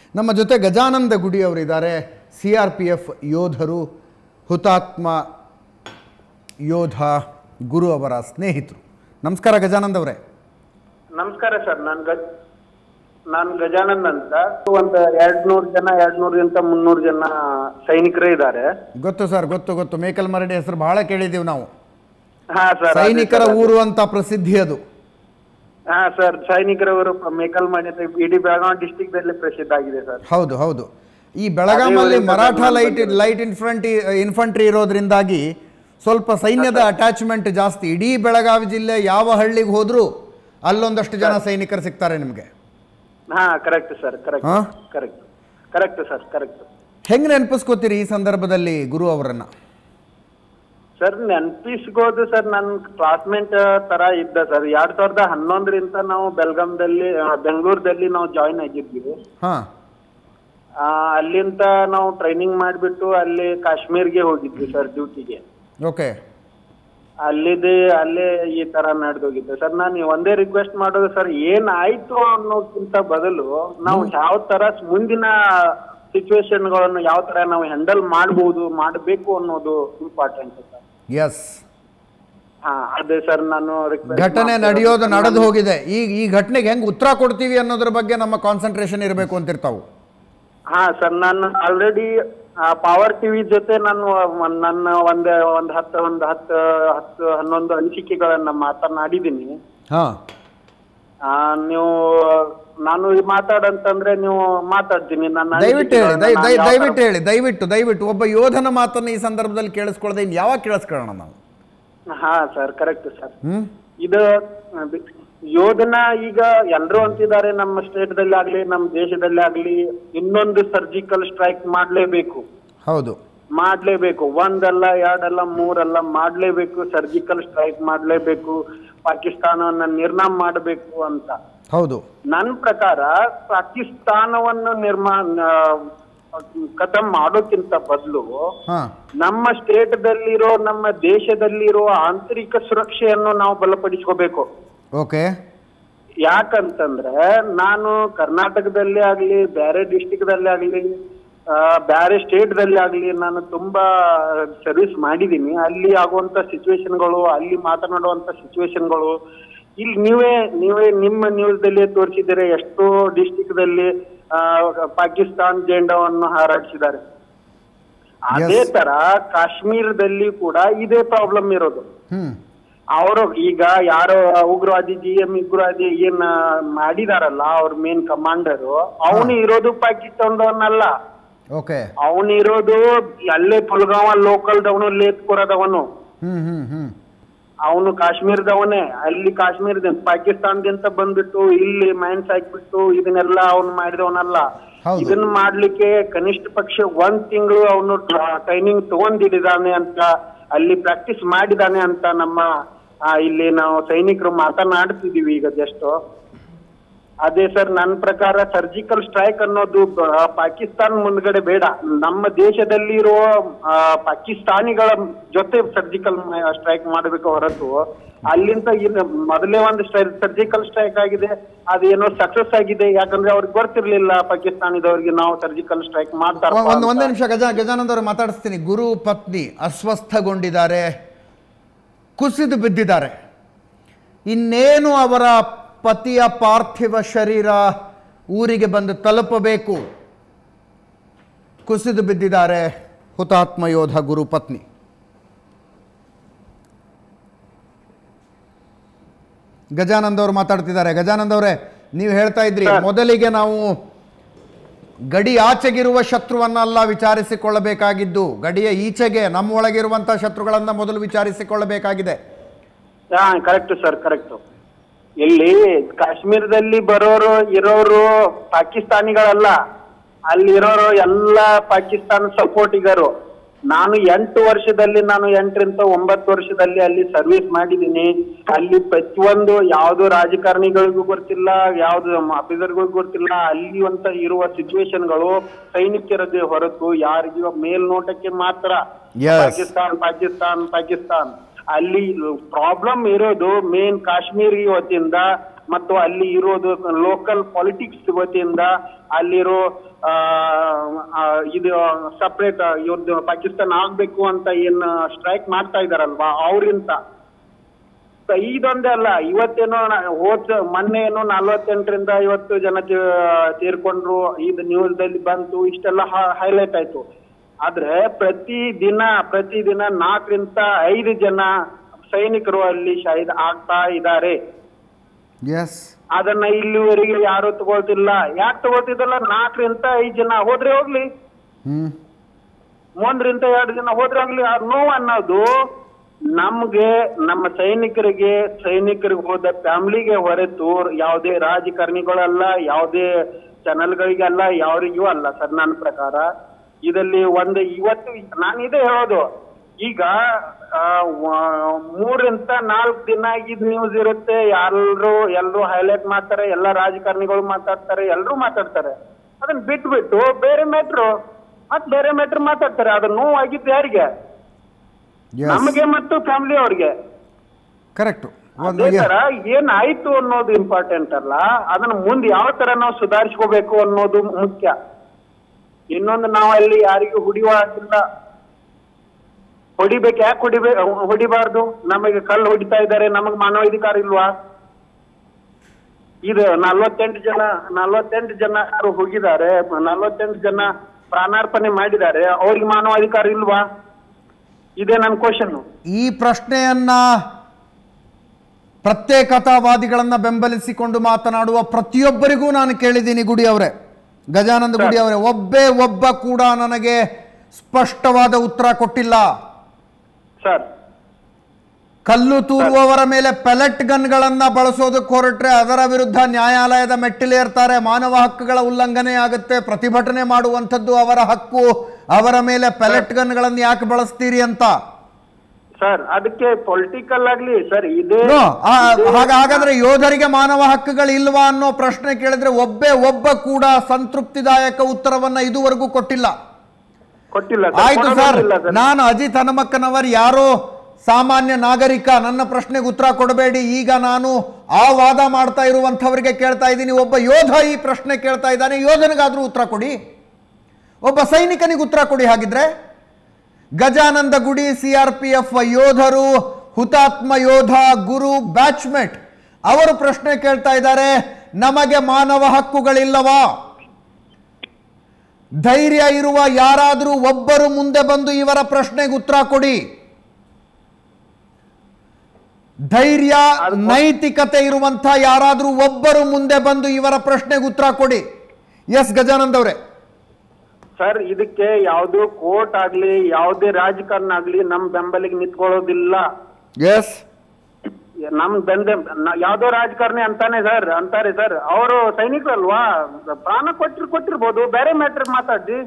ನಮ್ಮ ಜೊತೆ ಗಜಾನಂದ ಗುಡಿ ಅವರಿದ್ದಾರೆ ಸಿ ಆರ್ ಪಿ ಎಫ್ ಯೋಧರು ಹುತಾತ್ಮ ಯೋಧ ಗುರು ಅವರ ಸ್ನೇಹಿತರು ನಮಸ್ಕಾರ ಗಜಾನಂದ್ ಅವರೇ ನಮಸ್ಕಾರ ಸರ್ ನಾನು ಗಜ್ ನಾನು ಗಜಾನಂದ್ ಅಂತ ಒಂದು ಎರಡ್ ನೂರು ಜನ ಎರಡ್ ನೂರಗಿಂತ ಮುನ್ನೂರು ಜನ ಸೈನಿಕರೇ ಇದ್ದಾರೆ ಗೊತ್ತು ಸರ್ ಗೊತ್ತು ಗೊತ್ತು ಮೇಕಲ್ ಮರಡಿ ಹೆಸರು ಬಹಳ ಕೇಳಿದ್ದೀವಿ ನಾವು ಹಾ ಸರ್ ಅದೇ ಸೈನಿಕರ ಸರ್, ಅದೇ. ಊರು ಅಂತ ಪ್ರಸಿದ್ಧಿ ಅದು ಹಾ ಸರ್ ಸೈನಿಕರವರು ಮೇಕಲ್ ಮಾಡಿ ಇಡೀ ಬೆಳಗಾವಿ ಡಿಸ್ಟಿಕ್ ದಲ್ಲಿ ಪ್ರಸಿದ್ಧ ಆಗಿದೆ ಸರ್ ಹೌದು ಹೌದು ಈ ಬೆಳಗಾಮಲ್ಲಿ ಊರಿಂದ ಮರಾಠ ನಾನು ಲೈಟ್ ಬಂದಿರೋದು. ಲೈಟ್ ಇನ್ಫ್ರಂಟಿ ಇನ್ಫಂಟ್ರಿ ಇರೋದ್ರಿಂದಾಗಿ ಸ್ವಲ್ಪ ಸೈನ್ಯದ ಅಟ್ಯಾಚ್ಮೆಂಟ್ ಜಾಸ್ತಿ ಇಡೀ ಬೆಳಗಾವಿ ಜಿಲ್ಲೆ ಯಾವ ಹಳ್ಳಿಗೆ ಹೋದರೂ ಅಲ್ಲೊಂದಷ್ಟು ಜನ ಸೈನಿಕರು ಸಿಗ್ತಾರೆ ನಿಮಗೆ ಹಾ ಕರೆಕ್ಟ್ ಸರ್ ಕರೆಕ್ಟ್ ಹಾ? ಕರೆಕ್ಟ್ ಕರೆಕ್ಟ್ ಸರ್ ಕರೆಕ್ಟ್ ಹೆಂಗೆ ನೆನಪಿಸ್ಕೋತೀರಿ ಈ ಸಂದರ್ಭದಲ್ಲಿ ಗುರು ಅವರನ್ನ ಸರ್ ನೆನ್ಪಿಸ್ಕೋದು ಸರ್ ನನ್ನ ಕ್ಲಾಸ್ಮೇಟ್ ತರ ಇದ್ದ ಸರ್ ಎರಡ್ ಸಾವಿರದ ಹನ್ನೊಂದರಿಂದ ನಾವು ಬೆಲ್ಗಾಂದಲ್ಲಿ ಆ, ಬೆಂಗಳೂರದಲ್ಲಿ ನಾವು ಜಾಯಿನ್ ಆಗಿದ್ವಿ ಹಾಂ ಆ, ಅಲ್ಲಿಂದ ನಾವು ಟ್ರೈನಿಂಗ್ ಮಾಡಿಬಿಟ್ಟು ಅಲ್ಲಿ ಕಾಶ್ಮೀರ್ಗೆ ಹೋಗಿದ್ವಿ ಸರ್ ಡ್ಯೂಟಿಗೆ ಓಕೆ ಅಲ್ಲಿದೆ ಅಲ್ಲೇ ಈ ತರ ನಡೆದೋಗಿದ್ದೆ ಸರ್ ನಾನು ಒಂದೇ ರಿಕ್ವೆಸ್ಟ್ ಮಾಡೋದು ಸರ್ ಏನಾಯ್ತು ಅನ್ನೋದಕ್ಕಿಂತ ಬದಲು ನಾವು ಯಾವ ತರ ಮುಂದಿನ ಸಿಚುವೇಶನ್ಗಳನ್ನು ಯಾವ ತರ ನಾವು ಹ್ಯಾಂಡಲ್ ಮಾಡ್ಬೋದು ಮಾಡಬೇಕು ಅನ್ನೋದು ಇಂಪಾರ್ಟೆಂಟ್ ಸರ್ ಎಸ್ ಹಾ ಅದೇ ಸರ್ ನಾನು request ಘಟನೆ ಮಾಡ್ತಿರೋದು. ನಡೆಯೋದು ನಡೆದು ಹೋಗಿದೆ ಈಗ ಈ ಘಟನೆಗೆ ಹೆಂಗೆ ಉತ್ತರ ಕೊಡ್ತೀವಿ ಅನ್ನೋದ್ರ ಬಗ್ಗೆ ನಮ್ಮ ಕಾನ್ಸಂಟ್ರೇಷನ್ ಇರಬೇಕು ಅಂತಿರ್ತಾವು ಹಾ ಸರ್ ನಾನು ಆಲ್ರೆಡಿ ಪವರ್ ಟಿವಿ ಜೊತೆ ನಾನು ಒಂದ್- ನನ್ನ ಒಂದ್ ಒಂದ್ ಹತ್ತು ಒಂದ್ ಹತ್ತು ಹತ್ತು ಹನ್ನೊಂದು ಅನಿಸಿಕೆಗಳನ್ನ ಮಾತನಾಡಿದ್ದೀನಿ ಹಾಂ ಆ, ನೀವು ನಾನು ಮಾತಾಡಂತಂದ್ರೆ ನೀವು ಮಾತಾಡ್ತೀನಿ ನನ್ನ ದಯವಿಟ್ಟು ಹೇಳಿ ದಯ- ಅನಿಸಿಕೆಗಳನ್ನ ದಯ- ನಾನು ಯಾವ ದಯವಿಟ್ಟು ತರ- ಹೇಳಿ ದಯವಿಟ್ಟು ದಯವಿಟ್ಟು ಒಬ್ಬ ಯೋಧನ ಮಾತನ್ನು ಈ ಸಂದರ್ಭದಲ್ಲಿ ಕೇಳಿಸ್ಕೊಳ್ಳದೆ ಇನ್ನು ಯಾವಾಗ ಕೇಳಿಸ್ಕೊಳ್ಳೋಣ ನಾವು ಹಾ ಸರ್ ಕರೆಕ್ಟ್ ಸರ್ ಹ್ಮ್ ಇದು ಅದು ಯೋಧನ ಈಗ ಎಲ್ರು ಅಂತಿದ್ದಾರೆ ನಮ್ಮ ಸ್ಟೇಟ್ದಲ್ಲಿ ಆಗ್ಲಿ ನಮ್ಮ ದೇಶದಲ್ಲಿ ಆಗ್ಲಿ ಇನ್ನೊಂದು ಸರ್ಜಿಕಲ್ ಸ್ಟ್ರೈಕ್ ಮಾಡ್ಲೇಬೇಕು ಹೌದು ಮಾಡ್ಲೇಬೇಕು ಒಂದಲ್ಲ ಎರಡಲ್ಲ ಮೂರಲ್ಲ ಮಾಡ್ಲೇಬೇಕು ಸರ್ಜಿಕಲ್ ಸ್ಟ್ರೈಕ್ ಮಾಡ್ಲೇಬೇಕು ಪಾಕಿಸ್ತಾನವನ್ನ ನಿರ್ನಾಮ ಮಾಡಬೇಕು ಅಂತ ಹೌದು ನನ್ನ ಪ್ರಕಾರ ಪಾಕಿಸ್ತಾನವನ್ನು ನಿರ್ಮಾಣ ಖತಮ್ ಮಾಡೋಕ್ಕಿಂತ ಬದಲು ಹಾ ನಮ್ಮ ಸ್ಟೇಟ್ದಲ್ಲಿರೋ ನಮ್ಮ ದೇಶದಲ್ಲಿರೋ ಆಂತರಿಕ ಸುರಕ್ಷೆಯನ್ನು ನಾವು ಬಲಪಡಿಸ್ಕೋಬೇಕು ಓಕೆ ಯಾಕಂತಂದ್ರೆ ನಾನು ಕರ್ನಾಟಕದಲ್ಲಿ ಆಗ್ಲಿ ಬೇರೆ ಡಿಸ್ಟಿಕ್ದಲ್ಲಿ ಆಗ್ಲಿ ಆ, ಬೇರೆ ಸ್ಟೇಟ್ದಲ್ಲಿ ಆಗ್ಲಿ ನಾನು ತುಂಬಾ ಸರ್ವಿಸ್ ಮಾಡಿದ್ದೀನಿ ಅಲ್ಲಿ ಆಗುವಂತ ಸಿಚುವೇಶನ್ಗಳು ಅಲ್ಲಿ ಮಾತನಾಡುವಂತ ಸಿಚುವೇಶನ್ಗಳು ಇಲ್ಲಿ ನೀವೇ ನೀವೇ ನಿಮ್ಮ ನ್ಯೂಸ್ದಲ್ಲಿ ತೋರಿಸಿದರೆ ಎಷ್ಟೋ ಡಿಸ್ಟಿಕ್ದಲ್ಲಿ ಪಾಕಿಸ್ತಾನ್ ಜೆಂಡವನ್ನು ಹಾರಾಡಿಸಿದ್ದಾರೆ ಅದೇ Yes. ತರ ಕಾಶ್ಮೀರದಲ್ಲಿ ಕೂಡ ಇದೇ ಪ್ರಾಬ್ಲಮ್ ಇರೋದು ಹ್ಮ್ ಅವರು ಈಗ ಯಾರೋ ಉಗ್ರವಾದಿ ಜಿ ಎಂ ಉಗ್ರವಾದಿ ಏನ್ ಮಾಡಿದಾರಲ್ಲ ಅವ್ರ ಮೇನ್ ಕಮಾಂಡರ್ ಅವನು ಇರೋದು ಪಾಕಿಸ್ತಾನದವನಲ್ಲ ಓಕೆ ಅವನು ಇರೋದು ಅಲ್ಲೇ ಪುಲ್ಗಾವ ಲೋಕಲ್ ದವನು ಲೇತ್ಪುರದವನು ಹ್ಮ್ ಹ್ಮ್ ಹ್ಮ್ ಅವನು ಕಾಶ್ಮೀರದವನೇ ಅಲ್ಲಿ ಕಾಶ್ಮೀರದ ಪಾಕಿಸ್ತಾನದಿಂದ ಬಂದ್ಬಿಟ್ಟು ಇಲ್ಲಿ ಮೈನ್ಸ್ ಹಾಕ್ಬಿಟ್ಟು ಇದನ್ನೆಲ್ಲ ಅವನು ಮಾಡಿದವನಲ್ಲ ಹೌದು. ಇದನ್ನ ಮಾಡ್ಲಿಕ್ಕೆ ಕನಿಷ್ಠ ಪಕ್ಷ ಒಂದ್ ತಿಂಗಳು ಅವನು ಟ್ರೈನಿಂಗ್ ತಗೊಂಡಿದ್ದಾನೆ ಅಂತ ಅಲ್ಲಿ ಪ್ರಾಕ್ಟೀಸ್ ಮಾಡಿದಾನೆ ಅಂತ ನಮ್ಮ ಆ, ಇಲ್ಲಿ ನಾವು ಸೈನಿಕರು ಮಾತನಾಡ್ತಿದೀವಿ ಈಗ ಜಸ್ಟ್ ಅದೇ ಸರ್ ನನ್ನ ಪ್ರಕಾರ ಸರ್ಜಿಕಲ್ ಸ್ಟ್ರೈಕ್ ಅನ್ನೋದು ಬ- ಪಾಕಿಸ್ತಾನ ಮುಂದ್ಗಡೆ ಬೇಡ ನಮ್ಮ ದೇಶದಲ್ಲಿರೋ ಆ, ಪಾಕಿಸ್ತಾನಿಗಳ ಜೊತೆ ಸರ್ಜಿಕಲ್ ಸ್ಟ್ರೈಕ್ ಮಾಡಬೇಕು ಹೊರತು ಅಲ್ಲಿಂದ ಇನ್ನು ಮೊದಲೇ ಒಂದು ಸರ್ಜಿಕಲ್ ಸ್ಟ್ರೈಕ್ ಆಗಿದೆ ಅದೇನೋ ಸಕ್ಸಸ್ ಆಗಿದೆ ಯಾಕಂದ್ರೆ ಅವ್ರಿಗೆ ಗೊತ್ತಿರ್ಲಿಲ್ಲ ಪಾಕಿಸ್ತಾನದವ್ರಿಗೆ ನಾವು ಸರ್ಜಿಕಲ್ ಸ್ಟ್ರೈಕ್ ಮಾಡ್ತಾರ ಒಂದು ಒಂದೇ ನಿಮಿಷ ಗಜ ಗಜಾನಂದ ಅವರು ಮಾತಾಡಿಸ್ತೀನಿ ಗುರು ಪತ್ನಿ ಅಸ್ವಸ್ಥಗೊಂಡಿದ್ದಾರೆ ಕುಸಿದು ಬಿದ್ದಿದ್ದಾರೆ ಇನ್ನೇನು ಅವರ ಪತಿಯ ಪಾರ್ಥಿವ ಶರೀರ ಊರಿಗೆ ಬಂದು ತಲುಪಬೇಕು ಕುಸಿದು ಬಿದ್ದಿದ್ದಾರೆ ಹುತಾತ್ಮ ಯೋಧ ಗುರು ಪತ್ನಿ ಗಜಾನಂದ್ ಅವರು ಮಾತಾಡ್ತಿದ್ದಾರೆ ಗಜಾನಂದ್ ಅವರೇ ನೀವು ಹೇಳ್ತಾ ಇದ್ರಿ ಮೊದಲಿಗೆ ನಾವು ಗಡಿ ಆಚೆಗಿರುವ ಶತ್ರುವನ್ನಲ್ಲ ವಿಚಾರಿಸಿಕೊಳ್ಳಬೇಕಾಗಿದ್ದು ಗಡಿಯ ಈಚೆಗೆ ನಮ್ಮೊಳಗಿರುವಂತಹ ಶತ್ರುಗಳನ್ನ ಮೊದಲು ವಿಚಾರಿಸಿಕೊಳ್ಳಬೇಕಾಗಿದೆ ಹಾ ಕರೆಕ್ಟ್ ಸರ್ ಕರೆಕ್ಟ್ ಇಲ್ಲಿ ಕಾಶ್ಮೀರದಲ್ಲಿ ಬರೋರು ಇರೋರು ಪಾಕಿಸ್ತಾನಿಗಳಲ್ಲ ಅಲ್ಲಿ ಇರೋರು ಎಲ್ಲ ಪಾಕಿಸ್ತಾನ ಸಪೋರ್ಟಿಗರು ನಾನು ಎಂಟು ವರ್ಷದಲ್ಲಿ ನಾನು ಎಂಟರಿಂದ ಒಂಬತ್ತು ವರ್ಷದಲ್ಲಿ ಅಲ್ಲಿ ಸರ್ವಿಸ್ ಮಾಡಿದ್ದೀನಿ ಅಲ್ಲಿ ಪ್ರತಿಯೊಂದು ಯಾವ್ದು ರಾಜಕಾರಣಿಗಳಿಗೂ ಗೊತ್ತಿಲ್ಲ ಯಾವ್ದು ಆಫೀಸರ್ಗಳಿಗೂ ಗೊತ್ತಿಲ್ಲ ಅಲ್ಲಿ ಅಂತ ಇರುವ ಸಿಚುವೇಶನ್ಗಳು ಸೈನಿಕರದೇ ಹೊರತು ಯಾರಿಗೂ ಮೇಲ್ನೋಟಕ್ಕೆ ಮಾತ್ರ Yes. ಪಾಕಿಸ್ತಾನ್ ಪಾಕಿಸ್ತಾನ್ ಪಾಕಿಸ್ತಾನ್ ಅಲ್ಲಿ ಪ್ರಾಬ್ಲಮ್ ಇರೋದು ಮೇನ್ ಕಾಶ್ಮೀರಿ ವತಿಯಿಂದ ಮತ್ತು ಅಲ್ಲಿ ಇರೋದು ಲೋಕಲ್ ಪಾಲಿಟಿಕ್ಸ್ ವತಿಯಿಂದ ಅಲ್ಲಿರೋ ಆ, ಆ, ಇದು ಸಪ್ರೇಟ್ ಇವ್ರದ್ದು ಪಾಕಿಸ್ತಾನ ಆಗ್ಬೇಕು ಅಂತ ಏನ್ ಸ್ಟ್ರೈಕ್ ಮಾಡ್ತಾ ಇದಾರಲ್ವಾ ಅವ್ರಿಂತ ಸೊ ಇದೊಂದೇ ಅಲ್ಲ ಇವತ್ತೇನೋ ನಾ- ಹೋದ್ ಮೊನ್ನೆ ಏನೋ ನಲ್ವತ್ತೆಂಟರಿಂದ ಐವತ್ತು ಜನ ತೀ- ತೀರ್ಕೊಂಡ್ರು ಇದು ನ್ಯೂಸ್ ದಲ್ಲಿ ಬಂತು ಇಷ್ಟೆಲ್ಲ ಹೈಲೈಟ್ ಆಯ್ತು ಆದ್ರೆ ಪ್ರತಿ ದಿನ ಪ್ರತಿ ದಿನ ನಾಲ್ಕರಿಂದ ಐದು ಜನ ಸೈನಿಕರು ಅಲ್ಲಿ ಶಹೀದ್ ಆಗ್ತಾ ಇದ್ದಾರೆ ಎಸ್ ಅದನ್ನ ಇಲ್ಲಿವರೆಗೆ ಯಾರು ತಗೊಳ್ತಿಲ್ಲ ಯಾಕೆ ತಗೊಳ್ತಿದ್ದಲ್ಲ ನಾಲ್ಕರಿಂದ ಐದು ಜನ ಹೋದ್ರೆ ಹೋಗ್ಲಿ ಹ್ಮ್ ಮೂರರಿಂದ ಎರಡು ಜನ ಹೋದ್ರೆ ಆಗ್ಲಿ ಆ ನೋವು ಅನ್ನೋದು ನಮ್ಗೆ ನಮ್ಮ ಸೈನಿಕರಿಗೆ ಸೈನಿಕರಿಗೆ ಹೋದ ಫ್ಯಾಮಿಲಿಗೆ ಹೊರತು ಯಾವುದೇ ರಾಜಕಾರಣಿಗಳಲ್ಲ ಯಾವುದೇ ಚಾನೆಲ್ಗಳಿಗೆ ಅಲ್ಲ ಯಾರಿಗೂ ಅಲ್ಲ ಸರ್ ನನ್ನ ಪ್ರಕಾರ ಇದರಲ್ಲಿ ಒಂದು ಇವತ್ತು ನಾನು ಇದೇ ಹೇಳೋದು ಈಗ ಆ, ವ- ಮೂರರಿಂದ ನಾಲ್ಕು ದಿನ ಇದು ನ್ಯೂಸ್ ಇರುತ್ತೆ ಎಲ್ಲರೂ ಎಲ್ಲರೂ ಹೈಲೈಟ್ ಮಾಡ್ತಾರೆ ಎಲ್ಲ ರಾಜಕಾರಣಿಗಳು ಮಾತಾಡ್ತಾರೆ ಎಲ್ಲರೂ ಮಾತಾಡ್ತಾರೆ ಅದನ್ನ ಬಿಟ್ಬಿಟ್ಟು ಬೇರೆ ಮ್ಯಾಟ್ರು ಮತ್ ಬೇರೆ ಮ್ಯಾಟ್ರ್ ಮಾತಾಡ್ತಾರೆ ಅದು ನೋವಾಗಿದ್ದು ಯಾರಿಗೆ ಎಸ್ ನಮಗೆ ಮತ್ತು ಫ್ಯಾಮಿಲಿ ಅವ್ರಿಗೆ ಕರೆಕ್ಟು ಒಂದು ಅದೇ ತರ ಏನಾಯ್ತು ಅನ್ನೋದು ಇಂಪಾರ್ಟೆಂಟ್ ಅಲ್ಲ ಅದನ್ನ ಮುಂದೆ ಯಾವ ತರ ನಾವು ಸುಧಾರಿಸ್ಕೋಬೇಕು ಅನ್ನೋದು ಮುಖ್ಯ ಇನ್ನೊಂದು ನಾವು ಅಲ್ಲಿ ಯಾರಿಗೂ ಹುಡಿಯುವ ಹಾಗಿಲ್ಲ ಹೊಡಿಬೇಕು ಯಾಕೆ ಹೊಡಿಬೇಕು ಹೊಡಿಬಾರ್ದು ನಮಗೆ ಕಲ್ಲು ಹೊಡಿತಾ ಇದ್ದಾರೆ ನಮಗ್ ಮಾನವಾಧಿಕಾರ ಇಲ್ವಾ ಇದು ನಲ್ವತ್ತೆಂಟು ಜನ ನಲ್ವತ್ತೆಂಟು ಜನ ಯಾರು ಹೋಗಿದ್ದಾರೆ ನಲ್ವತ್ತೆಂಟು ಜನ ಪ್ರಾಣಾರ್ಪಣೆ ಮಾಡಿದ್ದಾರೆ ಅವ್ರಿಗೆ ಮಾನವಾಧಿಕಾರ ಇಲ್ವಾ ಇದೇ ನನ್ನ ಕ್ವಶನ್ ಈ ಪ್ರಶ್ನೆಯನ್ನ ಪ್ರತ್ಯೇಕತಾವಾದಿಗಳನ್ನ ಬೆಂಬಲಿಸಿಕೊಂಡು ಮಾತನಾಡುವ ಪ್ರತಿಯೊಬ್ಬರಿಗೂ ನಾನು ಕೇಳಿದ್ದೀನಿ ಗುಡಿ ಅವರೇ ಗಜಾನಂದ ಗುಡಿ ಅವರೇ ಒಬ್ಬೇ ಒಬ್ಬ ಕೂಡ ನನಗೆ ಸ್ಪಷ್ಟವಾದ ಉತ್ತರ ಕೊಟ್ಟಿಲ್ಲ ಸರ್ ಕಲ್ಲು ತೂರುವವರ ಮೇಲೆ ಪೆಲೆಟ್ ಗನ್ಗಳನ್ನ ಬಳಸೋದಕ್ಕೆ ಹೊರಟ್ರೆ ಅದರ ವಿರುದ್ಧ ನ್ಯಾಯಾಲಯದ ಮೆಟ್ಟಿಲೇರ್ತಾರೆ ಮಾನವ ಹಕ್ಕುಗಳ ಉಲ್ಲಂಘನೆ ಆಗುತ್ತೆ ಪ್ರತಿಭಟನೆ ಮಾಡುವಂಥದ್ದು ಅವರ ಹಕ್ಕು ಅವರ ಮೇಲೆ ಪೆಲೆಟ್ ಗನ್ಗಳನ್ನು ಯಾಕೆ ಬಳಸ್ತೀರಿ ಅಂತ ಸರ್ ಅದಕ್ಕೆ ಪೊಲಿಟಿಕಲ್ ಆಗ್ಲಿ ಸರ್ ಇದೇ No, ಆ- ಇದೇ- ಹಾಗ- ಹಾಗಾದ್ರೆ ಯೋಧರಿಗೆ ಮಾನವ ಹಕ್ಕುಗಳು ಇಲ್ವಾ ಅನ್ನೋ ಪ್ರಶ್ನೆ ಕೇಳಿದ್ರೆ ಒಬ್ಬೇ ಒಬ್ಬ ಕೂಡ ಸಂತೃಪ್ತಿದಾಯಕ ಉತ್ತರವನ್ನ ಇದುವರೆಗೂ ಕೊಟ್ಟಿಲ್ಲ ಕೊಟ್ಟಿಲ್ಲ ಸರ್, ಆಯ್ತು ಸರ್ ಕೊಡೋದಿಲ್ಲ ಸರ್ ನಾನು ಅಜಿತ್ ಹನುಮಕ್ಕನವರ್ ಯಾರೋ ಸಾಮಾನ್ಯ ನಾಗರಿಕ ನನ್ನ ಪ್ರಶ್ನೆಗೆ ಉತ್ತರ ಕೊಡಬೇಡಿ ಈಗ ನಾನು ಆ ವಾದ ಮಾಡ್ತಾ ಇರುವಂಥವರಿಗೆ ಕೇಳ್ತಾ ಇದ್ದೀನಿ ಒಬ್ಬ ಯೋಧ ಈ ಪ್ರಶ್ನೆ ಕೇಳ್ತಾ ಇದ್ದಾನೆ ಯೋಧನಿಗಾದ್ರೂ ಉತ್ತರ ಕೊಡಿ ಒಬ್ಬ ಸೈನಿಕನಿಗೆ ಉತ್ತರ ಕೊಡಿ ಹಾಗಿದ್ರೆ ಗಜಾನಂದ ಗುಡಿ ಸಿ ಆರ್ ಪಿ ಎಫ್ ಯೋಧರು ಹುತಾತ್ಮ ಯೋಧ ಗುರು ಬ್ಯಾಚ್ಮೆಟ್ ಅವರು ಪ್ರಶ್ನೆ ಕೇಳ್ತಾ ಇದ್ದಾರೆ ನಮಗೆ ಮಾನವ ಹಕ್ಕುಗಳಿಲ್ಲವಾ ಧೈರ್ಯ ಇರುವ ಯಾರಾದರೂ ಒಬ್ಬರು ಮುಂದೆ ಬಂದು ಇವರ ಪ್ರಶ್ನೆಗೆ ಉತ್ತರ ಕೊಡಿ ಧೈರ್ಯ ನೈತಿಕತೆ ಇರುವಂತ ಯಾರಾದರೂ ಒಬ್ಬರು ಮುಂದೆ ಬಂದು ಇವರ ಪ್ರಶ್ನೆಗೆ ಉತ್ತರ ಕೊಡಿ ಎಸ್ ಗಜಾನಂದ್ ಅವರೇ ಸರ್ ಇದಕ್ಕೆ ಯಾವ್ದು ಕೋರ್ಟ್ ಆಗ್ಲಿ ಯಾವುದೇ ರಾಜಕಾರಣ ಆಗ್ಲಿ ನಮ್ ಬೆಂಬಲಿಗೆ ನಿಂತ್ಕೊಳ್ಳೋದಿಲ್ಲ ಎಸ್ ನಮ್ ಬೆಂದ ನ- ಯಾವ್ದೋ ರಾಜಕಾರಣಿ ಅಂತಾನೆ ಸರ್ ಅಂತಾರೆ ಸರ್ ಅವರು ಸೈನಿಕರಲ್ವಾ ಪ್ರಾಣ ಕೊಟ್ಟಿರ್ ಕೊಟ್ಟಿರ್ಬೋದು ಬೇರೆ ಮ್ಯಾಟ್ರ್ ಮಾತಾಡ್ರಿ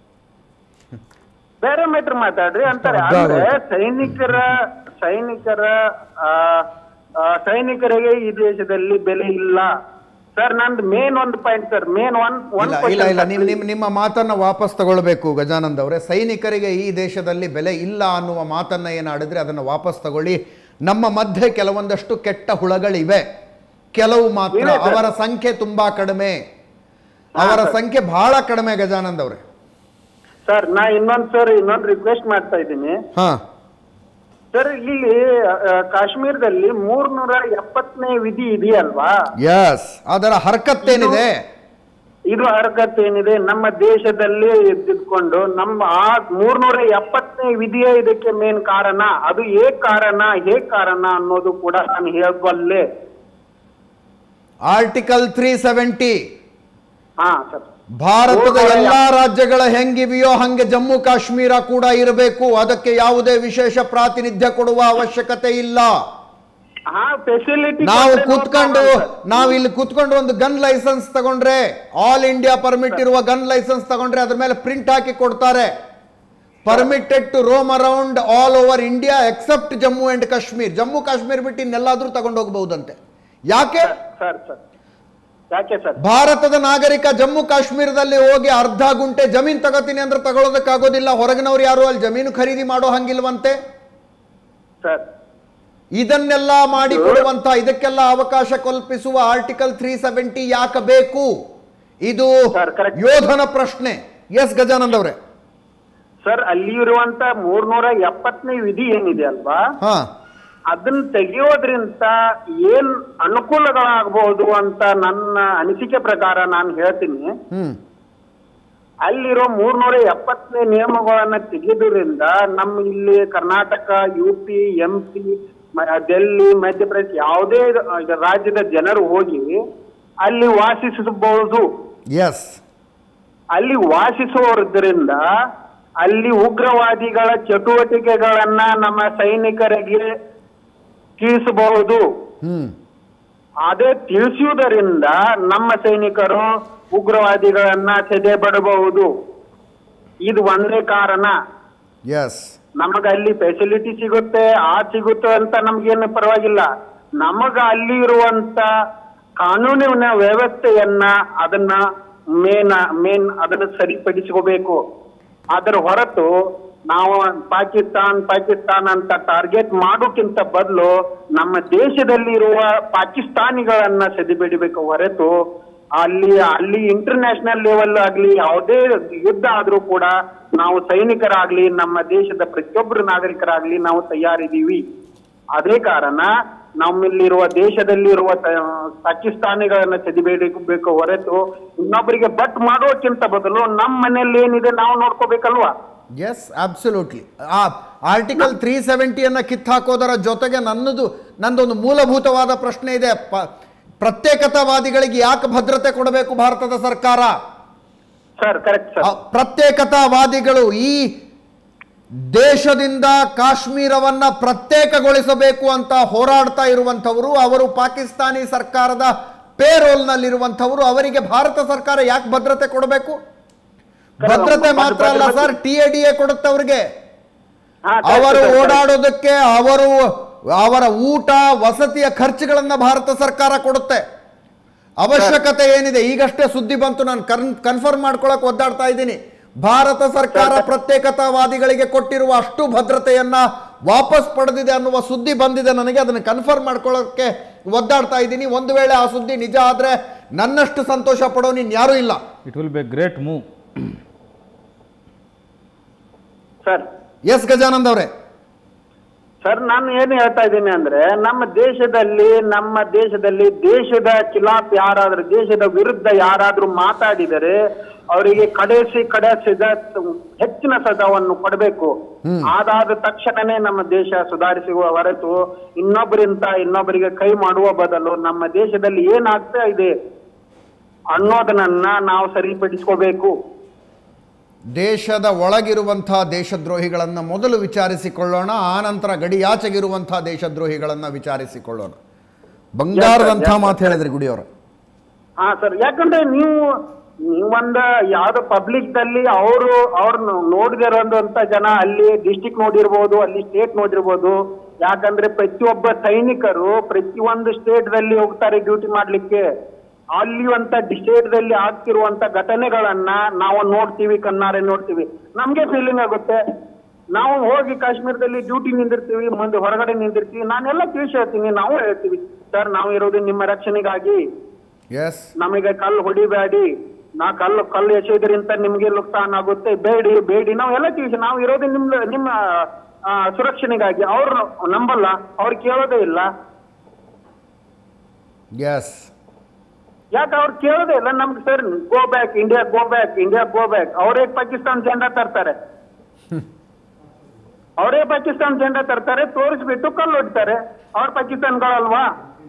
ಬೇರೆ ಮ್ಯಾಟ್ರ್ ಮಾತಾಡ್ರಿ ಅಂತಾರೆ ಅರ್ಥ ಅಂದ್ರೆ ಆಗೋಯ್ತು. ಸೈನಿಕರ ಸೈನಿಕರ ಆ, ಆ, ಸೈನಿಕರಿಗೆ ಈ ದೇಶದಲ್ಲಿ ಬೆಲೆ ಇಲ್ಲ ಸರ್ ನಂದು ಮೇನ್ ಒಂದು point sir main one one ಇಲ್ಲ ಇಲ್ಲ ಇಲ್ಲ ನೀವು ನಿಮ್ಮ ನಿಮ್ಮ ಮಾತನ್ನ ವಾಪಸ್ ತಗೊಳ್ಬೇಕು ಗಜಾನಂದ್ ಅವರೇ ಸೈನಿಕರಿಗೆ ಈ ದೇಶದಲ್ಲಿ ಬೆಲೆ ಇಲ್ಲ ಅನ್ನುವ ಮಾತನ್ನ ಏನು ಆಡಿದ್ರೆ ಅದನ್ನು ವಾಪಸ್ ತಗೊಳ್ಳಿ ನಮ್ಮ ಮಧ್ಯೆ ಕೆಲವೊಂದಷ್ಟು ಕೆಟ್ಟ ಹುಳಗಳಿವೆ ಕೆಲವು ಮಾತ್ರ ಇವೆ ಸರ್. ಅವರ ಸಂಖ್ಯೆ ತುಂಬಾ ಕಡಿಮೆ ಅವರ ಸಂಖ್ಯೆ ಬಹಳ ಕಡಿಮೆ ಗಜಾನಂದ್ ಅವರೇ ಸರ್ ನಾ ಇನ್ನೊಂದ್ ಸರ್ ಇನ್ನೊಂದು ರಿಕ್ವೆಸ್ಟ್ ಮಾಡ್ತಾ ಇದ್ದೀನಿ ಹಾ ಸರ್ ಇಲ್ಲಿ ಆ, ಕಾಶ್ಮೀರದಲ್ಲಿ ಮೂರ್ನೂರ ಎಪ್ಪತ್ತನೇ ವಿಧಿ ಇದೆಯಲ್ವಾ ಎಸ್ ಅದರ ಹರಕತ್ತೇನಿದೆ ಇದು ಹರಕತ್ ಏನಿದೆ ನಮ್ಮ ದೇಶದಲ್ಲಿ ಇದ್ದುಕೊಂಡು ನಮ್ಮ ಆ ಮೂರ್ನೂರ ಎಪ್ಪತ್ತನೇ ವಿಧಿಯೇ ಇದಕ್ಕೆ ಮೇನ್ ಕಾರಣ ಅದು ಏಕ್ ಕಾರಣ ಹೇಗ್ ಕಾರಣ ಅನ್ನೋದು ಕೂಡ ನಾನು ಹೇಳಬಲ್ಲೆ ಆರ್ಟಿಕಲ್ ತ್ರೀ ಸೆವೆಂಟಿ ಹಾ ಸರ್ ಭಾರತದ ಎಲ್ಲಾ ರಾಜ್ಯಗಳ ಹೆಂಗಿವೆಯೋ ಹಂಗೆ ಜಮ್ಮು ಕಾಶ್ಮೀರ ಕೂಡ ಇರಬೇಕು ಅದಕ್ಕೆ ಯಾವುದೇ ವಿಶೇಷ ಪ್ರಾತಿನಿಧ್ಯ ಕೊಡುವ ಅವಶ್ಯಕತೆ ಇಲ್ಲ ಹಾ ಫೆಸಿಲಿಟಿ ನಾವು ಕೂತ್ಕೊಂಡು ನಾವು ಇಲ್ಲಿ ಕೂತ್ಕೊಂಡು ಒಂದು ಗನ್ ಲೈಸೆನ್ಸ್ ತಗೊಂಡ್ರೆ ಆಲ್ ಇಂಡಿಯಾ ಪರ್ಮಿಟ್ ಇರುವ ಗನ್ ಲೈಸೆನ್ಸ್ ತಗೊಂಡ್ರೆ ಅದ್ರ ಮೇಲೆ ಪ್ರಿಂಟ್ ಹಾಕಿ ಕೊಡ್ತಾರೆ permitted to roam around all over India except Jammu and Kashmir Jammu Kashmir ಬಿಟ್ಟು ಇನ್ನೆಲ್ಲಾದ್ರೂ ತಗೊಂಡು ಹೋಗಬಹುದಂತೆ ಯಾಕೆ ಸರ್ ಸರ್ ಯಾಕೆ ಸರ್ ಭಾರತದ ನಾಗರಿಕ ಜಮ್ಮು ಕಾಶ್ಮೀರದಲ್ಲಿ ಹೋಗಿ ಅರ್ಧ ಗುಂಟೆ ಜಮೀನ್ ತಗೋತೀನಿ ಅಂದ್ರೆ ತಗೊಳ್ಳೋದಕ್ಕಾಗೋದಿಲ್ಲ ಹೊರಗಿನವ್ರು ಯಾರು ಅಲ್ಲಿ ಜಮೀನು ಖರೀದಿ ಮಾಡೋ ಹಂಗಿಲ್ವಂತೆ ಸರ್ ಇದನ್ನೆಲ್ಲ ಮಾಡಿಕೊಡುವಂತ ಇದಕ್ಕೆಲ್ಲ ಅವಕಾಶ ಕಲ್ಪಿಸುವ ಆರ್ಟಿಕಲ್ ತ್ರೀ ಸೆವೆಂಟಿ ಯಾಕೆ ಬೇಕು ಇದು Sir, correct. ಯೋಧನ ಪ್ರಶ್ನೆ ಎಸ್ ಗಜಾನಂದ್ ಅವರೇ ಸರ್ ಅಲ್ಲಿ ಇರುವಂತ ಮೂರ್ನೂರ ಎಪ್ಪತ್ತನೇ ವಿಧಿ ಏನಿದೆ ಅಲ್ವಾ ಹಾ ಅದನ್ನ ತೆಗೆಯೋದ್ರಿಂದ ಏನ್ ಅನುಕೂಲಗಳಾಗಬಹುದು ಅಂತ ನನ್ನ ಅನಿಸಿಕೆ ಪ್ರಕಾರ ನಾನು ಹೇಳ್ತೀನಿ ಹ್ಮ್ ಅಲ್ಲಿರೋ ಮೂರ್ನೂರ ಎಪ್ಪತ್ತನೇ ನಿಯಮಗಳನ್ನ ತೆಗೆಯೋದ್ರಿಂದ ನಮ್ಮ ಇಲ್ಲಿ Karnataka U P M P Delhi Madhya Pradesh ಯಾವುದೇ ರಾಜ್ಯದ ಜನರು ಹೋಗಿ ಅಲ್ಲಿ ವಾಸಿಸಬಹುದು ಎಸ್ ಅಲ್ಲಿ ವಾಸಿಸುವುದರಿಂದ ಅಲ್ಲಿ ಉಗ್ರವಾದಿಗಳ ಚಟುವಟಿಕೆಗಳನ್ನ ನಮ್ಮ ಸೈನಿಕರಿಗೆ ತಿಳಿಸಬಹುದು ಹ್ಮ್ ಅದೇ ತಿಳಿಸುವುದರಿಂದ ನಮ್ಮ ಸೈನಿಕರು ಉಗ್ರವಾದಿಗಳನ್ನ ಸೆದೆಬಡಬಹುದು ಇದು ಒಂದೇ ಕಾರಣ ಎಸ್ ನಮಗ ಅಲ್ಲಿ ಫೆಸಿಲಿಟಿ ಸಿಗುತ್ತೆ ಆ ಸಿಗುತ್ತೆ ಅಂತ ನಮ್ಗೇನು ಪರವಾಗಿಲ್ಲ ನಮಗ ಅಲ್ಲಿ ಇರುವಂತ ಕಾನೂನಿನ ವ್ಯವಸ್ಥೆಯನ್ನ ಅದನ್ನ ಮೇನ್ ಮೇನ್ ಅದನ್ನ ಸರಿಪಡಿಸ್ಕೋಬೇಕು ಅದರ ಹೊರತು ನಾವು ಪಾಕಿಸ್ತಾನ್ ಪಾಕಿಸ್ತಾನ್ ಅಂತ ಟಾರ್ಗೆಟ್ ಮಾಡೋಕ್ಕಿಂತ ಬದಲು ನಮ್ಮ ದೇಶದಲ್ಲಿ ಇರುವ ಪಾಕಿಸ್ತಾನಿಗಳನ್ನ ಸೆದಿಬಿಡಬೇಕು ಹೊರತು ಅಲ್ಲಿ ಅಲ್ಲಿ ಇಂಟರ್ನ್ಯಾಷನಲ್ ಲೆವೆಲ್ ಆಗ್ಲಿ ಯಾವುದೇ ಯುದ್ಧ ಆದ್ರೂ ಕೂಡ ನಾವು ಸೈನಿಕರಾಗ್ಲಿ ನಮ್ಮ ದೇಶದ ಪ್ರತಿಯೊಬ್ಬರು ನಾಗರಿಕರಾಗ್ಲಿ ನಾವು ತಯಾರಿದ್ದೀವಿ ಅದೇ ಕಾರಣ ನಮ್ಮಲ್ಲಿರುವ ದೇಶದಲ್ಲಿರುವ ತ- ಪಾಕಿಸ್ತಾನಿಗಳನ್ನ ಸೆದಿಬೇಡಬೇಕು ಹೊರತು ಇನ್ನೊಬ್ಬರಿಗೆ ಬಟ್ ಮಾಡೋಕ್ಕಿಂತ ಬದಲು ನಮ್ಮ ಮನೆಯಲ್ಲಿ ಏನಿದೆ ನಾವು ನೋಡ್ಕೋಬೇಕಲ್ವಾ ಎಸ್ ಅಬ್ಸಲ್ಯೂಟ್ಲಿ ಆ ಆರ್ಟಿಕಲ್ ತ್ರೀ ಸೆವೆಂಟಿಯನ್ನು ಕಿತ್ತಾಕೋದರ ಜೊತೆಗೆ ನನ್ನದು ನಂದೊಂದು ಮೂಲಭೂತವಾದ ಪ್ರಶ್ನೆ ಇದೆ ಪ ಪ್ರತ್ಯೇಕತಾವಾದಿಗಳಿಗೆ ಯಾಕೆ ಭದ್ರತೆ ಕೊಡಬೇಕು ಭಾರತದ ಸರ್ಕಾರ ಸರ್ ಕರೆಕ್ಟ್ ಆ ಸರ್ ಪ್ರತ್ಯೇಕತಾವಾದಿಗಳು ಈ ದೇಶದಿಂದ ಕಾಶ್ಮೀರವನ್ನ ಪ್ರತ್ಯೇಕಗೊಳಿಸಬೇಕು ಅಂತ ಹೋರಾಡ್ತಾ ಇರುವಂಥವರು ಅವರು ಪಾಕಿಸ್ತಾನಿ ಸರ್ಕಾರದ ಪೇರೋಲ್ನಲ್ಲಿರುವಂಥವರು ಅವರಿಗೆ ಭಾರತ ಸರ್ಕಾರ ಯಾಕೆ ಭದ್ರತೆ ಕೊಡಬೇಕು ಭದ್ರತೆ ಮಾತ್ರ ಅಲ್ಲ sir T A D A ಕೊಡುತ್ತೆ ಅವ್ರಿಗೆ ಹಾ, correct, ಅವರು sir, correct. ಓಡಾಡೋದಕ್ಕೆ ಅವರು ಅವರ ಊಟ ವಸತಿಯ ಖರ್ಚುಗಳನ್ನ ಭಾರತ ಸರ್ಕಾರ ಕೊಡುತ್ತೆ ಅವಶ್ಯಕತೆ ಏನಿದೆ ಈಗಷ್ಟೇ ಸುದ್ದಿ ಬಂತು ನಾನು ಕನ್ ಕನ್ಫರ್ಮ್ ಮಾಡ್ಕೊಳಕ್ ಒದ್ದಾಡ್ತಾ ಇದ್ದೀನಿ ಭಾರತ ಸರ್ಕಾರ ಪ್ರತ್ಯೇಕತಾವಾದಿಗಳಿಗೆ ಕೊಟ್ಟಿರುವ ಅಷ್ಟು ಭದ್ರತೆಯನ್ನ ವಾಪಸ್ ಪಡೆದಿದೆ ಅನ್ನುವ ಸುದ್ದಿ ಬಂದಿದೆ ನನಗೆ ಅದನ್ನು ಕನ್ಫರ್ಮ್ ಮಾಡ್ಕೊಳ್ಳೋಕೆ ಒದ್ದಾಡ್ತಾ ಇದ್ದೀನಿ ಒಂದು ವೇಳೆ ಆ ಸುದ್ದಿ ನಿಜ ಆದ್ರೆ ನನ್ನಷ್ಟು ಸಂತೋಷ ಪಡೋನು ಇನ್ಯಾರೂ ಇಲ್ಲ It will be a great move. Sir S Gajanand ಅವರೇ ಸರ್ ನಾನು ಏನು ಹೇಳ್ತಾ ಇದ್ದೀನಿ ಅಂದ್ರೆ ನಮ್ಮ ದೇಶದಲ್ಲಿ ನಮ್ಮ ದೇಶದಲ್ಲಿ ದೇಶದ ಖಿಲಾಫ್ ಯಾರಾದ್ರೂ ದೇಶದ ವಿರುದ್ಧ ಯಾರಾದ್ರೂ ಮಾತಾಡಿದರೆ ಅವರಿಗೆ ಕಡೆಸಿ ಕಡೆಸಿದ ಹೆಚ್ಚಿನ ಸಜಾವನ್ನು ಕೊಡಬೇಕು ಅದಾದ ತಕ್ಷಣನೇ ನಮ್ಮ ದೇಶ ಸುಧಾರಿಸುವ ಹೊರತು ಇನ್ನೊಬ್ಬರಿಂದ ಇನ್ನೊಬ್ಬರಿಗೆ ಕೈ ಮಾಡುವ ಬದಲು ನಮ್ಮ ದೇಶದಲ್ಲಿ ಏನಾಗ್ತಾ ಇದೆ ಅನ್ನೋದನ್ನ ನಾವು ಸರಿಪಡಿಸ್ಕೋಬೇಕು ದೇಶದ ಒಳಗಿರುವಂತಹ ದೇಶದ್ರೋಹಿಗಳನ್ನು ಮೊದಲು ವಿಚಾರಿಸಿಕೊಳ್ಳೋಣ ಆನಂತರ ಗಡಿಯಾಚೆಗಿರುವಂತಹ ದೇಶದ್ರೋಹಿಗಳನ್ನು ವಿಚಾರಿಸಿಕೊಳ್ಳೋಣ ಬಂಗಾರದಂಥ ಮಾತು ಹೇಳಿದ್ರಿ ಗುಡಿಯವರು ಹಾ ಸರ್ ಯಾಕಂದ್ರೆ ನೀವು ನೀವೊಂದ ಯಾವ್ದೋ ಪಬ್ಲಿಕ್ ದಲ್ಲಿ ಅವರು ಅವ್ರನ್ನ ನೋಡಿದಿರೋಂತ ಜನ ಅಲ್ಲಿ ಡಿಸ್ಟಿಕ್ ನೋಡಿರ್ಬೋದು ಅಲ್ಲಿ ಸ್ಟೇಟ್ ನೋಡಿರ್ಬೋದು ಯಾಕಂದ್ರೆ ಪ್ರತಿಯೊಬ್ಬ ಸೈನಿಕರು ಪ್ರತಿಯೊಂದು ಸ್ಟೇಟ್ ದಲ್ಲಿ ಹೋಗ್ತಾರೆ ಡ್ಯೂಟಿ ಮಾಡ್ಲಿಕ್ಕೆ ಅಲ್ಲಿ ಅಂತ ಸ್ಟೇಟ್ ದಲ್ಲಿ ಆಗ್ತಿರುವಂತ ಘಟನೆಗಳನ್ನ ನಾವು ನೋಡ್ತೀವಿ ಕಣ್ಣಾರೆ ನೋಡ್ತೀವಿ ನಮ್ಗೆ ಫೀಲಿಂಗ್ ಆಗುತ್ತೆ ನಾವು ಹೋಗಿ ಕಾಶ್ಮೀರದಲ್ಲಿ ಡ್ಯೂಟಿ ನಿಂದಿರ್ತೀವಿ ಮುಂದೆ ಹೊರಗಡೆ ನಿಂದಿರ್ತೀವಿ ನಾನೆಲ್ಲ ತಿಳಿಸಿ ಹೇಳ್ತೀನಿ ನಾವು ಹೇಳ್ತೀವಿ ಸರ್ ನಾವು ಇರೋದು ನಿಮ್ಮ ರಕ್ಷಣೆಗಾಗಿ ಎಸ್ ನಮಗೆ ಕಲ್ಲು ಹೊಡಿಬೇಡಿ ನಾ ಕಲ್ಲು ಕಲ್ಲು ಎಸೆಯೋದ್ರಿಂದ ನಿಮ್ಗೆ ನುಕ್ಸಾನ್ ಆಗುತ್ತೆ ಬೇಡಿ ಬೇಡಿ ನಾವೆಲ್ಲ ತಿಳಿಸಿ ನಾವು ಇರೋದು ನಿಮ್ ನಿಮ್ಮ ಆ, ಸುರಕ್ಷಣೆಗಾಗಿ ಅವ್ರು ನಂಬಲ್ಲ ಅವ್ರು ಕೇಳೋದೇ ಇಲ್ಲ ಎಸ್ ಯಾಕೆ ಅವ್ರು ಕೇಳೋದೇ ಇಲ್ಲ ನಮ್ಗೆ sir go back India go back India go back ಅವರೇ ಪಾಕಿಸ್ತಾನ್ ಜೆಂಡಾ ತರ್ತಾರೆ ಅವರೇ ಪಾಕಿಸ್ತಾನ್ ಜೆಂಡಾ ತರ್ತಾರೆ ತೋರಿಸ್ಬಿಟ್ಟು ಕಲ್ಲು ಹೊಡಿತಾರೆ ಅವ್ರ ಪಾಕಿಸ್ತಾನ್ಗಳಲ್ವಾ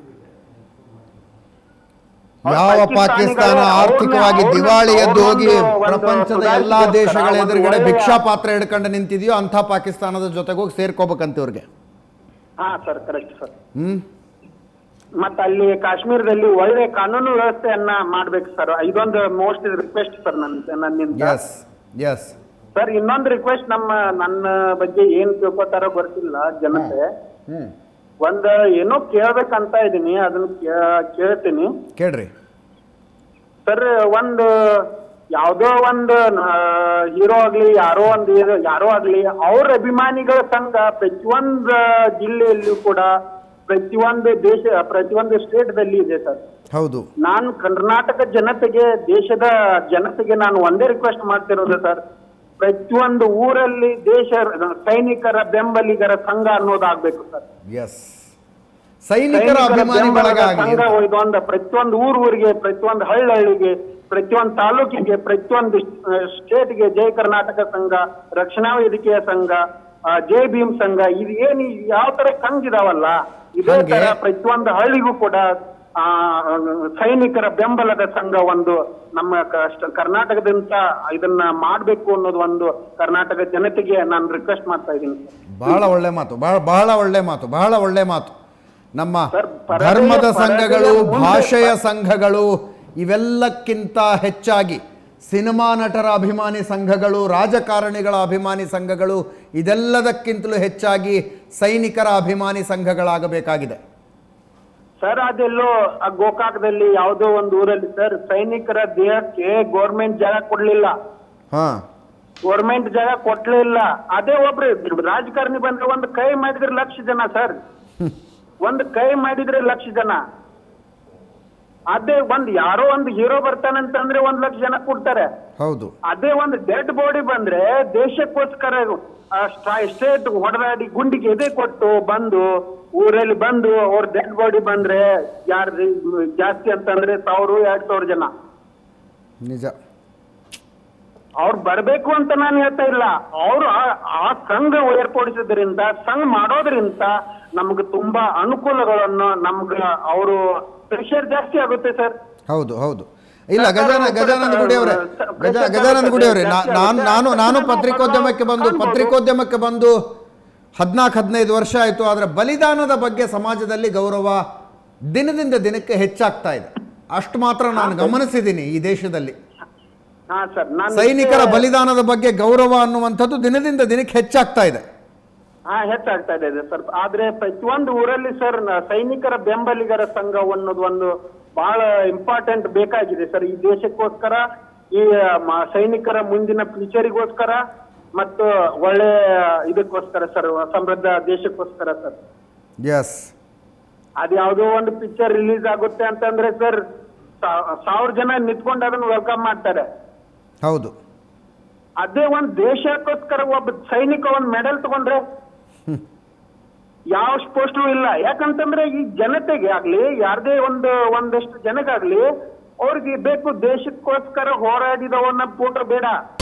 ಯಾವ ಪಾಕಿಸ್ತಾನ ಆರ್ಥಿಕವಾಗಿ ದಿವಾಳಿ ಎದ್ದು ಹೋಗಿ ಪ್ರಪಂಚದ ಎಲ್ಲಾ ದೇಶಗಳ ಎದುರುಗಡೆ ಭಿಕ್ಷಾ ಪಾತ್ರ ಹಿಡ್ಕೊಂಡು ನಿಂತಿದೆಯೋ ಅಂಥ ಪಾಕಿಸ್ತಾನದ ಜೊತೆಗೆ ಹೋಗಿ ಸೇರ್ಕೋಬೇಕಂತ ಇವ್ರಿಗೆ ಹಾ ಸರ್ ಕರೆಕ್ಟ್ ಸರ್ ಹ್ಮ್ ಮತ್ತ ಅಲ್ಲಿ ಕಾಶ್ಮೀರದಲ್ಲಿ ಒಳ್ಳೆ ಕಾನೂನು ವ್ಯವಸ್ಥೆಯನ್ನ ಮಾಡ್ಬೇಕು ಸರ್ ಇದೊಂದು ಮೋಸ್ಟ್ ರಿಕ್ವೆಸ್ಟ್ ಸರ್ ನನ್ನ ನನ್ನಿಂದ ಎಸ್ ಎಸ್ ಸರ್ ಇನ್ನೊಂದು ರಿಕ್ವೆಸ್ಟ್ ನಮ್ಮ ನನ್ನ ಬಗ್ಗೆ ಏನ್ ತಿಳ್ಕೊತಾರೋ ಗೊತ್ತಿಲ್ಲ ಜನತೆ ಹ್ಮ್ ಒಂದ್ ಏನೋ ಕೇಳ್ಬೇಕಂತ ಇದೀನಿ ಅದನ್ನ ಕೇ- ಕೇಳ್ತೀನಿ ಕೇಳ್ರಿ ಸರ್ ಒಂದು ಯಾವ್ದೋ ಒಂದು ಹೀರೋ ಆಗ್ಲಿ ಯಾರೋ ಒಂದು ಇದು- ಯಾರೋ ಆಗ್ಲಿ ಅವ್ರ ಅಭಿಮಾನಿಗಳ ಸಂಘ ಪ್ರತಿಯೊಂದು ಜಿಲ್ಲೆಯಲ್ಲಿಯೂ ಕೂಡ ಪ್ರತಿಯೊಂದು ದೇಶ ಪ್ರತಿಯೊಂದು ಸ್ಟೇಟ್ದಲ್ಲಿ ಇದೆ ಸರ್ ಹೌದು ನಾನು ಕರ್ನಾಟಕ ಜನತೆಗೆ ದೇಶದ ಜನತೆಗೆ ನಾನು ಒಂದೇ ರಿಕ್ವೆಸ್ಟ್ ಮಾಡ್ತಿರೋದು ಸರ್ ಪ್ರತಿಯೊಂದು ಊರಲ್ಲಿ ದೇಶ ಸೈನಿಕರ ಬೆಂಬಲಿಗರ ಸಂಘ ಅನ್ನೋದಾಗ್ಬೇಕು ಸರ್ ಎಸ್ ಸೈನಿಕರ ಅಭಿಮಾನಿ ಬಳಗ ಬೆಂಬಲದ ಆಗಲಿ ಸಂಘ ಇದೊಂದು ಪ್ರತಿಯೊಂದು ಊರ್ ಊರಿಗೆ ಪ್ರತಿಯೊಂದು ಹಳ್ಳಿ ಹಳ್ಳಿಗೆ ಪ್ರತಿಯೊಂದು ತಾಲೂಕಿಗೆ ಪ್ರತಿಯೊಂದು ಸ್ಟೇಟ್ಗೆ ಜೈ ಕರ್ನಾಟಕ ಸಂಘ ರಕ್ಷಣಾ ವೇದಿಕೆಯ ಸಂಘ ಆ, ಜೈ ಭೀಮ್ ಸಂಘ ಇದು ಏನು ಯಾವ ತರ ಸಂಘ ಇದಾವಲ್ಲ ಇದೇ ಹಂಗೆ- ತರ ಪ್ರತಿಯೊಂದು ಹಳ್ಳಿಗೂ ಕೂಡ ಆ ಸೈನಿಕರ ಬೆಂಬಲದ ಸಂಘ ಒಂದು ನಮ್ಮ ಕಷ್ಟ- ಕರ್ನಾಟಕದಿಂದ ಇದನ್ನ ಮಾಡ್ಬೇಕು ಅನ್ನೋದು ಒಂದು ಕರ್ನಾಟಕ ಜನತೆಗೆ ನಾನು ರಿಕ್ವೆಸ್ಟ್ ಮಾಡ್ತಾ ಇದ್ದೀನಿ ಬಹಳ ಒಳ್ಳೆ ಮಾತು ಬಹಳ ಬಹಳ ಒಳ್ಳೆ ಮಾತು ಬಹಳ ಒಳ್ಳೆ ಮಾತು ನಮ್ಮ ಸರ್, ಪರದೆಯ- ಧರ್ಮದ ಪರದೆಯ ಸಂಘಗಳು ಮುಂದೆ- ಭಾಷೆಯ ಸಂಘಗಳು ಇವೆಲ್ಲಕ್ಕಿಂತ ಹೆಚ್ಚಾಗಿ ಸಿನಿಮಾ ನಟರ ಅಭಿಮಾನಿ ಸಂಘಗಳು ರಾಜಕಾರಣಿಗಳ ಅಭಿಮಾನಿ ಸಂಘಗಳು ಇದೆಲ್ಲದಕ್ಕಿಂತಲೂ ಹೆಚ್ಚಾಗಿ ಸೈನಿಕರ ಅಭಿಮಾನಿ ಸಂಘಗಳಾಗಬೇಕಾಗಿದೆ ಸರ್ ಅದೆಲ್ಲೋ ಆ ಗೋಕಾಕದಲ್ಲಿ ಯಾವುದೋ ಒಂದು ಊರಲ್ಲಿ ಸರ್ ಸೈನಿಕರ ದೇಹಕ್ಕೆ ಗೌರ್ಮೆಂಟ್ ಜಾಗ ಕೊಡ್ಲಿಲ್ಲ ಹಾ ಗೌರ್ಮೆಂಟ್ ಜಾಗ ಕೊಡ್ಲಿಲ್ಲ ಅದೇ ಒಬ್ರು ರಾಜಕಾರಣಿ ಬಂದ್ರೆ ಒಂದು ಕೈ ಮಾಡಿದ್ರೆ ಲಕ್ಷ ಜನ ಸರ್ ಒಂದು ಕೈ ಮಾಡಿದ್ರೆ ಲಕ್ಷ ಜನ ಅದೇ ಒಂದ್ ಯಾರೋ ಒಂದು ಹೀರೋ ಬರ್ತಾನಂತಂದ್ರೆ ಒಂದ್ ಲಕ್ಷ ಜನ ಕೊಡ್ತಾರೆ ಹೌದು ಅದೇ ಒಂದು ಡೆಡ್ ಬಾಡಿ ಬಂದ್ರೆ ದೇಶಕ್ಕೋಸ್ಕರ ಸ್ಟೇಟ್ ಹೊಡೆದಾಡಿ ಗುಂಡಿಗೆ ಎದೆ ಕೊಟ್ಟು ಬಂದು ಊರಲ್ಲಿ ಬಂದು ಅವ್ರ ಡೆಡ್ ಬಾಡಿ ಬಂದ್ರೆ ಯಾರು ಜಾಸ್ತಿ ಅಂತಂದ್ರೆ ಸಾವಿರ ಎರಡ್ ಸಾವಿರ ಜನ ನಿಜ ಅವ್ರು ಬರ್ಬೇಕು ಅಂತ ನಾನು ಹೇಳ್ತಾ ಇಲ್ಲ ಅವ್ರು ಆ- ಆ ಸಂಘ ಏರ್ಪಡಿಸೋದ್ರಿಂದ ಸಂಘ ಮಾಡೋದ್ರಿಂದ ನಮ್ಗೆ ತುಂಬಾ ಅನುಕೂಲಗಳನ್ನು ನಮ್ಗೆ ಅವರು ಪ್ರೆಷರ್ ಜಾಸ್ತಿ ಆಗುತ್ತೆ ಸರ್ ಹೌದು ಹೌದು ಇಲ್ಲ ಗಜಾನ ಗಜಾನಂದ ಗುಡಿ ಅವರೇ ಗಜ ಗಜಾನಂದ ಗುಡಿ ಅವರೇ ನಾ- ನಾನು ನಾನು ನಾನು ಪತ್ರಿಕೋದ್ಯಮಕ್ಕೆ ಬಂದು ಪತ್ರಿಕೋದ್ಯಮಕ್ಕೆ ಬಂದು ಹದಿನಾಲ್ಕು ಹದಿನೈದು ವರ್ಷ ಆಯಿತು ಆದರೆ ಬಲಿದಾನದ ಬಗ್ಗೆ ಸಮಾಜದಲ್ಲಿ ಗೌರವ ದಿನದಿಂದ ದಿನಕ್ಕೆ ಹೆಚ್ಚಾಗ್ತಾ ಇದೆ ಅಷ್ಟು ಮಾತ್ರ ನಾನು ಗಮನಿಸಿದ್ದೀನಿ ಈ ದೇಶದಲ್ಲಿ ಹಾ ಸರ್ ನಾನು ಸೈನಿಕರ ಬಲಿದಾನದ ಬಗ್ಗೆ ಗೌರವ ಅನ್ನುವಂಥದ್ದು ದಿನದಿಂದ ದಿನಕ್ಕೆ ಹೆಚ್ಚಾಗ್ತಾ ಇದೆ ಹಾ ಹೆಚ್ಚಾಗ್ತಾ ಇದೆ ಸರ್ ಆದ್ರೆ ಪ್ರತಿಯೊಂದು ಊರಲ್ಲಿ ಸರ್ ನ- ಸೈನಿಕರ ಬೆಂಬಲಿಗರ ಸಂಘ ಅನ್ನೋದು ಒಂದು ಬಹಳ ಇಂಪಾರ್ಟೆಂಟ್ ಬೇಕಾಗಿದೆ ಸರ್ ಈ ದೇಶಕ್ಕೋಸ್ಕರ ಈ ಮ- ಸೈನಿಕರ ಮುಂದಿನ ಫ್ಯೂಚರಿಗೋಸ್ಕರ ಮತ್ತು ಒಳ್ಳೆ ಇದಕ್ಕೋಸ್ಕರ ಸರ್ ಸಮೃದ್ಧ ದೇಶಕ್ಕೋಸ್ಕರ ಸರ್ ಎಸ್ ಅದ್ ಯಾವ್ದೋ ಒಂದು ಪಿಕ್ಚರ್ ರಿಲೀಸ್ ಆಗುತ್ತೆ ಅಂತಂದ್ರೆ ಸರ್ ಸಾವಿರ ಜನ ನಿಂತ್ಕೊಂಡು ಅದನ್ನ ವೆಲ್ಕಮ್ ಮಾಡ್ತಾರೆ ಹೌದು ಅದೇ ಒಂದ್ ದೇಶಕ್ಕೋಸ್ಕರ ಒಬ್ಬ ಸೈನಿಕ ಒಂದ್ ಮೆಡಲ್ ತಗೊಂಡ್ರೆ ಯಾವ ಪೋಸ್ಟು ಇಲ್ಲ ಯಾಕಂತಂದ್ರೆ ಈ ಜನತೆಗೆ ಆಗ್ಲಿ ಯಾರ್ದೇ ಒಂದು ಒಂದಷ್ಟು ಜನಗಾಗ್ಲಿ ಅವ್ರಿಗೆ ಬೇಕು ದೇಶಕ್ಕೋಸ್ಕರ ಹೋರಾಡಿದವನ್ನ ಫೋಟೋ ಬೇಡ